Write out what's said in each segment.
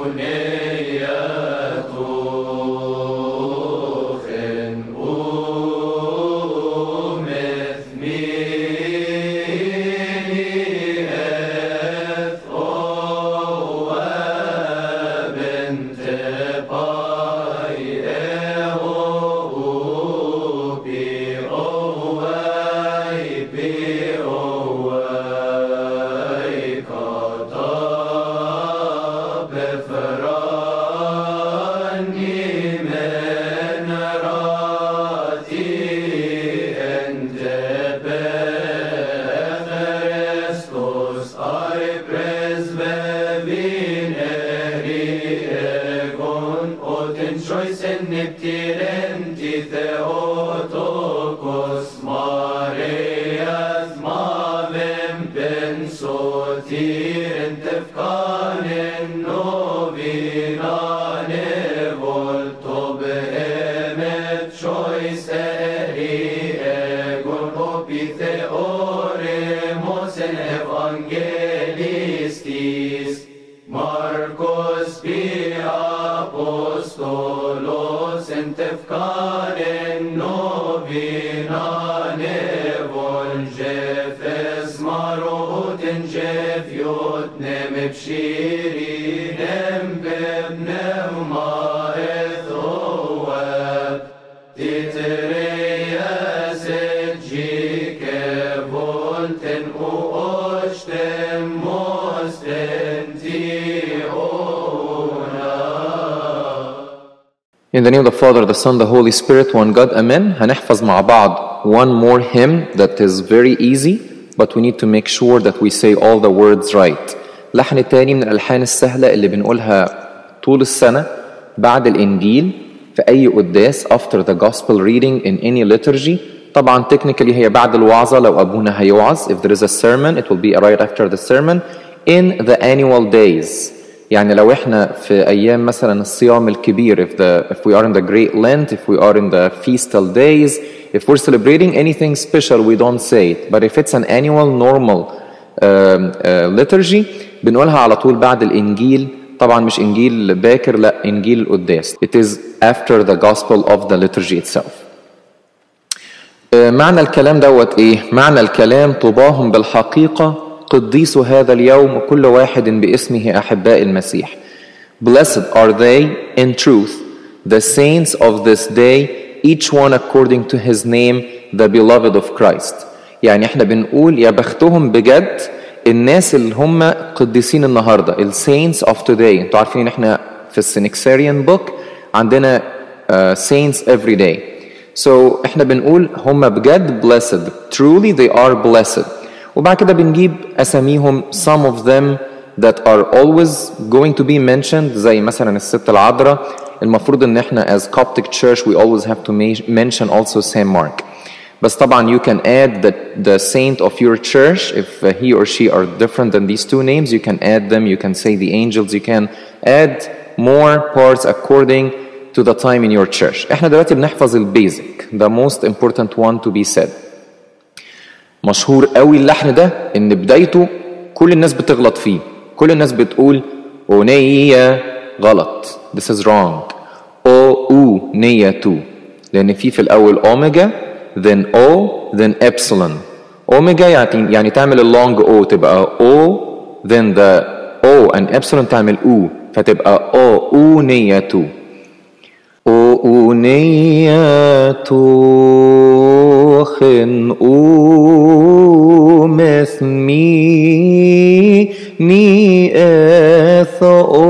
In the name of the Father, the Son, the Holy Spirit, one God, Amen. هنحفظ مع بعض one more hymn that is very easy, but we need to make sure that we say all the words right. لحن تاني من الألحان السهلة اللي بنقولها طول السنة بعد الإنجيل في أي قداس after the gospel reading in any liturgy. طبعا technically هي بعد الوعظة لو أبونا هيوعظ. If there is a sermon, it will be right after the sermon. In the annual days. يعني لو احنا في ايام مثلا الصيام الكبير if the if we are in the great lent if we are in the feastal days if we're celebrating anything special we don't say it but if it's an annual normal um, uh, liturgy بنقولها على طول بعد الانجيل طبعا مش انجيل باكر لا انجيل القداس it is after the gospel of the liturgy itself uh, معنى الكلام دوت ايه معنى الكلام طباهم بالحقيقه قديس هذا اليوم وكل واحد باسمه أحباء المسيح Blessed are they in truth the saints of this day each one according to his name the beloved of Christ يعني احنا بنقول يا بختهم بجد الناس اللي هم قديسين النهارده ال saints of today انتوا عارفين احنا في السينكساريان book عندنا uh, saints every day so احنا بنقول هم بجد blessed truly they are blessed وبعد كده بنجيب اساميهم some of them that are always going to be mentioned زي مثلا الست العذراء المفروض ان احنا as Coptic church we always have to mention also Saint Mark بس طبعا you can add the, the saint of your church if he or she are different than these two names you can add them you can say the angels you can add more parts according to the time in your church احنا دلوقتي بنحفظ البيزك the most important one to be said مشهور قوي اللحن ده ان بدايته كل الناس بتغلط فيه كل الناس بتقول أغنية غلط this is wrong او او نية تو لأن في في الأول أوميجا then O then epsilon أوميجا يعني يعني تعمل اللونج O تبقى O then the O and epsilon تعمل O فتبقى O أو نية تو أو نية تو خن أو مثمي ني أثو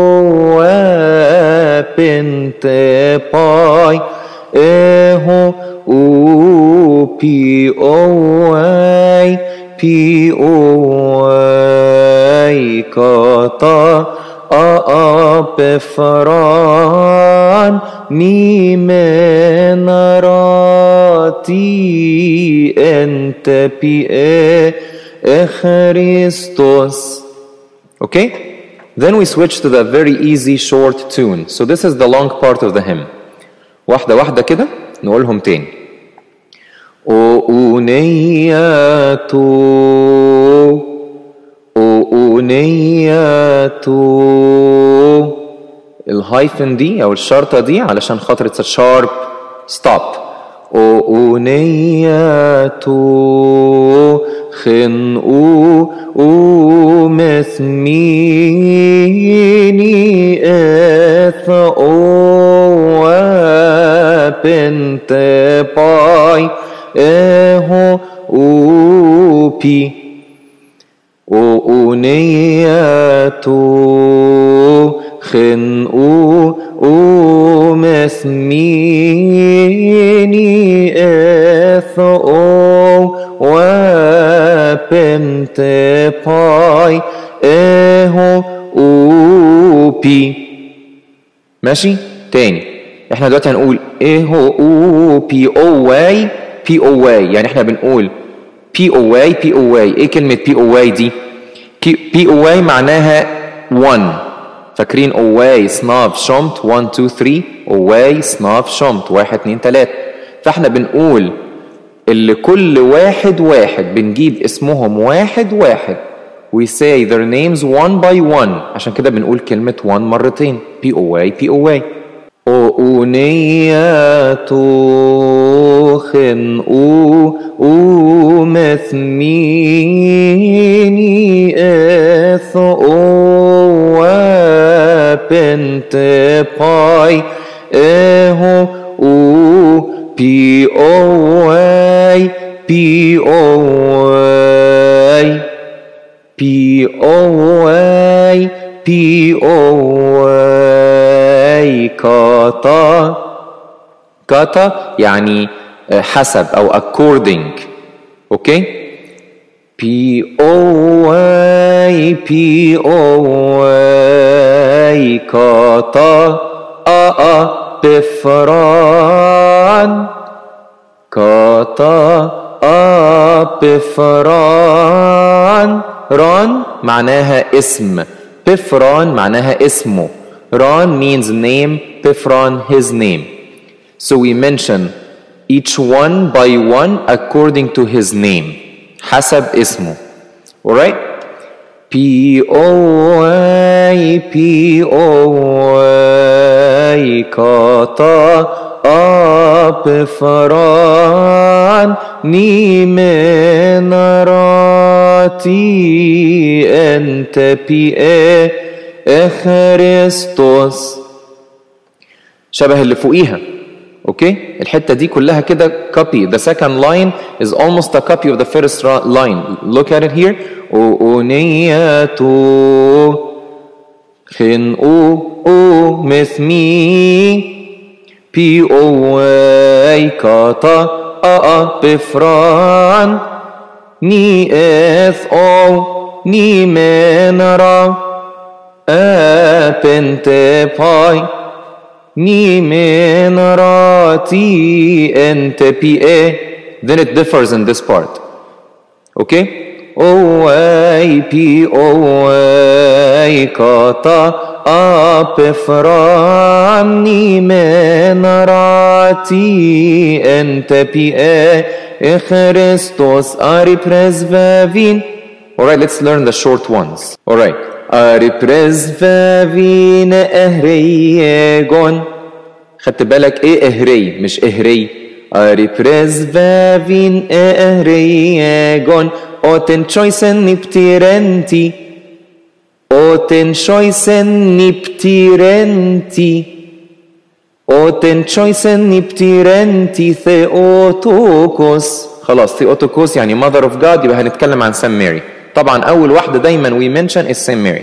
بنت باي إهو أو بي أو أي بي أو أي كتا أب فران ني من راتي أنت بي Christos. Okay? Then we switch to the very easy short tune. So this is the long part of the hymn. واحدة واحدة كده نقولهم تاني. أغنية أغنية الهايفن دي او الشرطه دي علشان خاطر اتس شارب ستوب أونية خنقو ومثميني إث بنت باي إهو أوبي أونية خنقو ومثميني إثو وبنت باي إهو أوبي ماشي تاني احنا دلوقتي هنقول ايه هو او بي او واي بي او واي يعني احنا بنقول بي او واي بي او واي ايه كلمه بي او واي دي بي او واي معناها 1 فاكرين او واي صناف شمت 1 2 3 او واي صناف شمت 1 2 3 فاحنا بنقول اللي كل واحد واحد بنجيب اسمهم واحد واحد we say their names one by one عشان كده بنقول كلمة one مرتين بي او واي بي او واي أونية خن أو أمثميني إث أو بنت باي إهو أو بي أو واي بي أو واي بي أو واي بي أو واي كاتا كاتا يعني حسب أو according أوكي بي أو واي بي أو واي كاتا أ أ بفران كاتا أ بفران ران معناها اسم بفران معناها اسمه Ron means name, Pifron his name. So we mention each one by one according to his name. حسب اسمه. Alright? P O I P O I كاتا أبفران نيمن راتي أنت بي إيه خريستوس شبه اللي فوقيها اوكي الحته دي كلها كده copy the second line is almost a copy of the first line look at it here أونية خن او او مثمي بي او اي كاتا ا ا بفران ني اث او ني منرا أبنت باي ني من راتي أنت بي إيه then it differs in this part okay O I P O I كاتا أبفراني من راتي أنت بي إيه خريستوس أري برزبافين Alright, let's learn the short ones. Alright. أريبرزفافين أهريجون خدت بالك ايه اهري مش اهري أريبرزفافين أهريجون اوتن شويسن نبتيرنتي اوتن شويسن نبتيرنتي اوتن شويسن نبتيرنتي ثيوتوكوس خلاص ثيوتوكوس يعني mother of God يبقى هنتكلم عن سان ماري طبعا اول واحده دايما وي منشن is سان ماري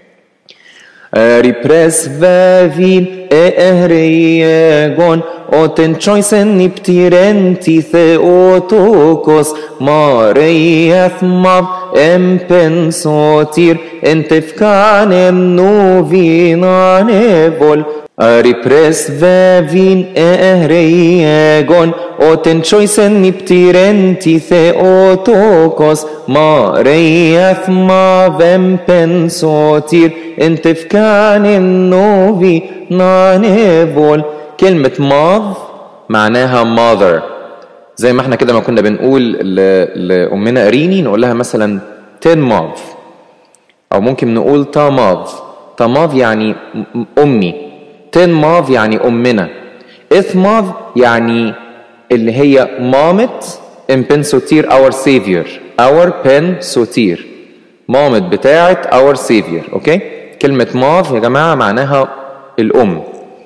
ريبريس فافين اهريجون اوتن تشويسن نبتيرنتي ثيوتوكوس ماريا ثماب امبن صوتير انت فكان نوفينا نيفول ريبريس فافين اهريجون اوتن تشويسن نبتيرنتي ثيوتوكوس ماريا ثماب امبن صوتير انت فكان النوفي نانيفول كلمة ماض معناها mother زي ما احنا كده ما كنا بنقول لأمنا أريني نقول لها مثلا تن ماض أو ممكن نقول تاماض تاماض يعني أمي تن ماف يعني أمنا إثماف يعني اللي هي مامة إن بن سوتير اور سيفير اور بن سوتير مامة بتاعة اور سيفير أوكي كلمة ماف يا جماعة معناها الأم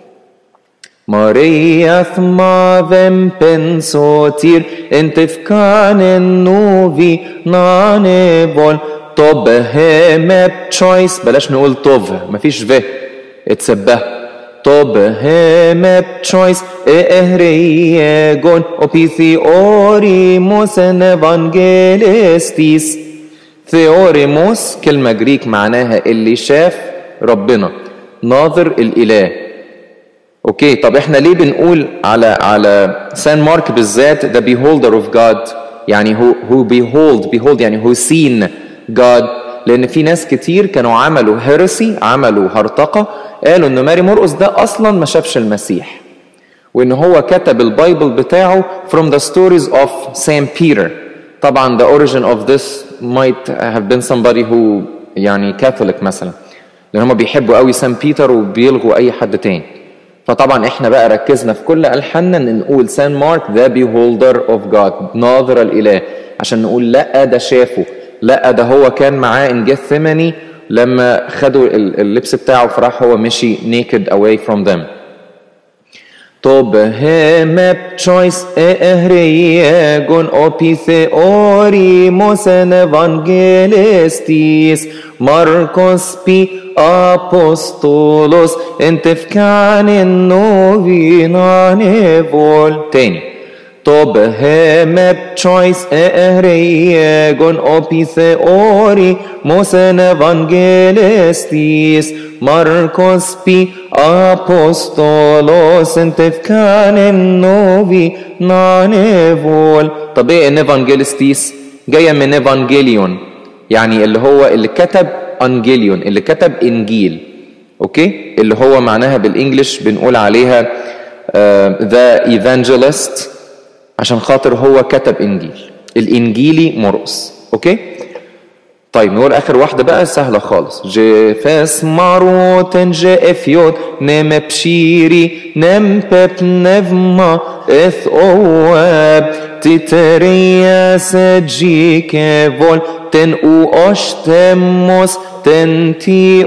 Maria thmavem pensotir entifkanen novi nanevol طبه ماب تشويس بلاش نقول طب مفيش في اتسبه طبه ماب تشويس اهريجون اوبيثي اوريموس ايفانجيلستيس ثيوريموس كلمة جريك معناها اللي شاف ربنا ناظر الإله اوكي طب احنا ليه بنقول على على سان مارك بالذات the beholder of God يعني هو هو behold behold يعني هو seen God لان في ناس كتير كانوا عملوا هيرسي عملوا هرطقه قالوا ان ماري مرقس ده اصلا ما شافش المسيح وان هو كتب البايبل بتاعه from the stories of Saint Peter طبعا the origin of this might have been somebody who يعني كاثوليك مثلا لان هم بيحبوا قوي سان بيتر وبيلغوا اي حد تاني فطبعا احنا بقى ركزنا في كل الحاننا ان نقول سان مارك ذا بيهولدر اوف جاد ناظر الاله عشان نقول لا ده شافه لا ده هو كان معاه ان جثمني لما خدوا اللبس بتاعه فراح هو مشي naked away from them طب هم تشويس اهريجون اوبيثي اوريموس evangelistis ماركوس بي apostolus انتفكان نوفينا نيفول تاني طب هم تشويس اهريجون اوبيثي اوري موسن evangelistis ماركوس بي apostolus انتفكان نوفي نانيفول طب ايه ان evangelistis جايه من ايفانجيليون يعني اللي هو اللي كتب انجيليون اللي كتب انجيل اوكي اللي هو معناها بالانجلش بنقول عليها ذا uh, ايفانجيلست عشان خاطر هو كتب انجيل الانجيلي مرقس اوكي طيب نقول اخر واحده بقى سهله خالص جفاس ماروتن جافيوت نم بشيري نم بب نفما اث اواب تتريا سجيك فول تن او اشتموس تنتي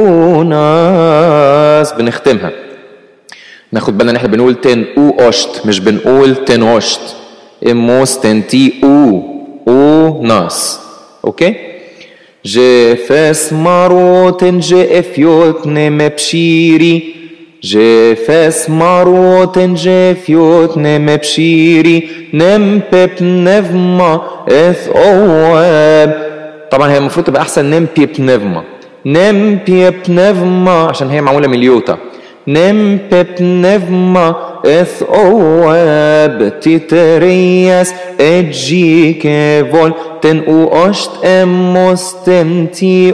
اوناس بنختمها ناخد بالنا ان احنا بنقول تن او اشت مش بنقول تن اشت اموس تنتي او او ناس اوكي جفاس ماروتن جافيوت نم بشيري جفاس ماروتن جافيوت نم بشيري نم بب نفما اث اواب طبعا هي المفروض تبقى احسن نم بيب نفما نم بيب نفما عشان هي معموله من اليوتا نم بيب نفما اث اواب تترياس اجيك فول تن او اشت اموس تنتي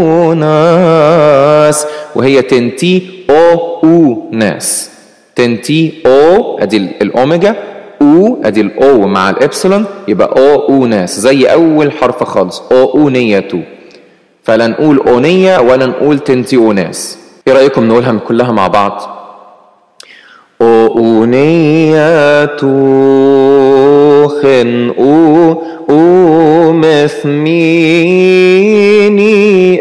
اوناس وهي تنتي او او ناس تنتي او ادي الاوميجا او ادي الاو مع الابسلون يبقى او او ناس زي اول حرف خالص او او نيتو فلا نقول اونية ولا نقول تنتي اوناس ايه رايكم نقولها كلها مع بعض أونية خن أو أو مثميني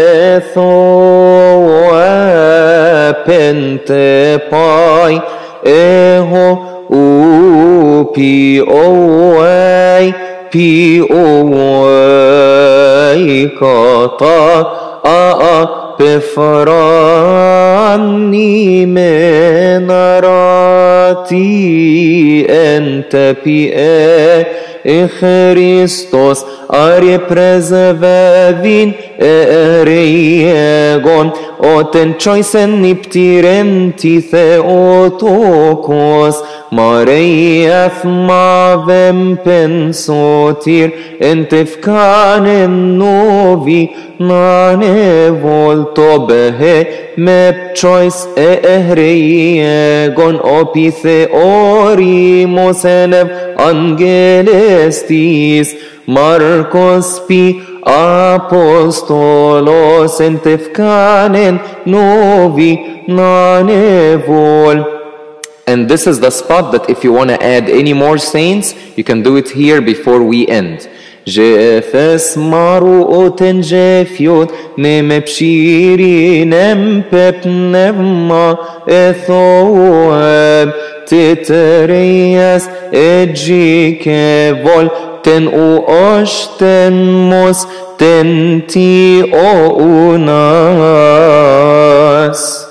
أثو بنت باي إهو أو بي أواي بي أواي كاتا آآ بفراني من راتي أنت بي Χριστός άρε πρεσβεύειν ερέγον όταν τσόισεν νυπτήρεν τη Θεοτόκος Μαρία θμάβεμ πενσότηρ εν τευκάνεν νόβι να νεβολτο μπεχε με τσόις ερέγον όπι Θεόριμος ενευ angelestis Marcos pi apostolos entefkanen novi nanevol. And this is the spot that if you want to add any more saints, you can do it here before we end. Jefes maru oten jefiot nem pshiri nem pep nevma ethoeb titreas edjike vol ten u oshten mos ten ti o unas.